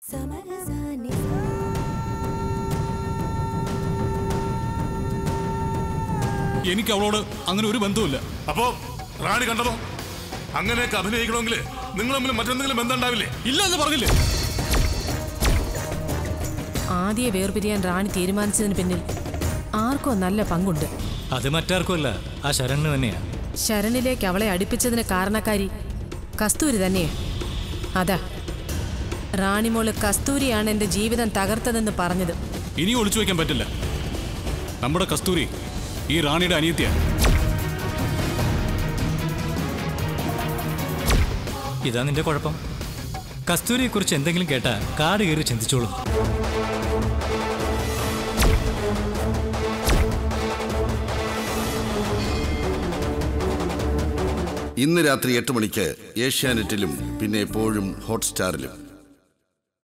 എനിക്ക് അവളോട് അങ്ങനെ ഒരു ബന്ധവുമില്ല അപ്പോ റാണി കണ്ടതോ അങ്ങനെയൊക്കെ അഭിനയിക്കണമെങ്കിൽ നിങ്ങൾ തമ്മിൽ മറ്റെന്തെങ്കിലും ബന്ധം ഉണ്ടാവില്ലേ ഇല്ല എന്ന് പറഞ്ഞില്ലേ ആദ്യ വേർപിരിയാൻ റാണി തീരുമാനിച്ചതിന് പിന്നിൽ ആർക്കോ നല്ല പങ്കുണ്ട് അത് മറ്റാർക്കുമല്ല ആ ശരണ്യ തന്നെയാ ശരണിലേക്ക് അവളെ അടുപ്പിച്ചതിന് കാരണക്കാരി കസ്തൂരി തന്നെയാ അതാ റാണിമോള് കസ്തൂരിയാണ് എൻ്റെ ജീവിതം തകർത്തതെന്ന് പറഞ്ഞത് ഇനി ഒളിച്ചു വെക്കാൻ പറ്റില്ല നമ്മുടെ കസ്തൂരി ഈ റാണിയുടെ അനിയത്തിയ ഇതാ നിന്റെ കുഴപ്പം കസ്തൂരിയെക്കുറിച്ച് എന്തെങ്കിലും കേട്ടാ കാട് കയറി ചിന്തിച്ചോളും ഇന്ന് രാത്രി എട്ട് മണിക്ക് ഏഷ്യാനെറ്റിലും പിന്നെ എപ്പോഴും ഹോട്ട്സ്റ്റാറിലും